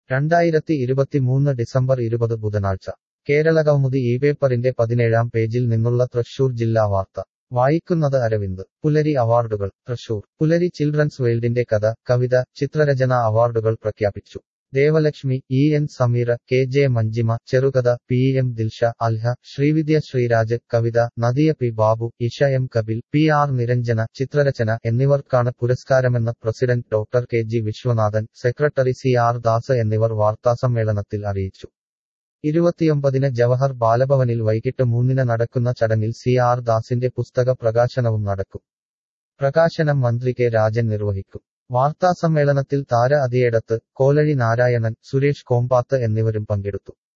രണ്ടായിരത്തി ഇരുപത്തിമൂന്ന് ഡിസംബർ ഇരുപത് ബുധനാഴ്ച കേരളകൗമുദി ഈ പേപ്പറിന്റെ പതിനേഴാം പേജിൽ നിന്നുള്ള തൃശൂർ ജില്ലാ വാർത്ത വായിക്കുന്നത് അരവിന്ദ് പുലരി അവാർഡുകൾ തൃശൂർ പുലരി ചിൽഡ്രൻസ് വേൾഡിന്റെ കഥ കവിത ചിത്രരചന അവാർഡുകൾ പ്രഖ്യാപിച്ചു Devalakshmi E N Sameera K J Manjima ചെറുകഥ പി എം ദിൽഷ അൽഹ ശ്രീവിദ്യ ശ്രീരാജ് കവിത Nadiya P Babu Isha M Kapil P R Niranjana ചിത്രരചന എന്നിവർക്കാണ് പുരസ്കാരമെന്ന് president doctor K G Viswanathan secretary C R Das എന്നിവർ വാർത്താസമ്മേളനത്തിൽ അറിയിച്ചു ഇരുപത്തിയൊമ്പതിന് ജവഹർ ബാലഭവനിൽ വൈകിട്ട് മൂന്നിന് നടക്കുന്ന ചടങ്ങിൽ സി ആർ ദാസിന്റെ പുസ്തക പ്രകാശനവും നടക്കും പ്രകാശനം മന്ത്രി കെ രാജൻ നിർവഹിക്കും വാർത്താസമ്മേളനത്തിൽ താര അതിയേടത്ത് കോലഴി നാരായണൻ സുരേഷ് കോമ്പാത്ത് എന്നിവരും പങ്കെടുത്തു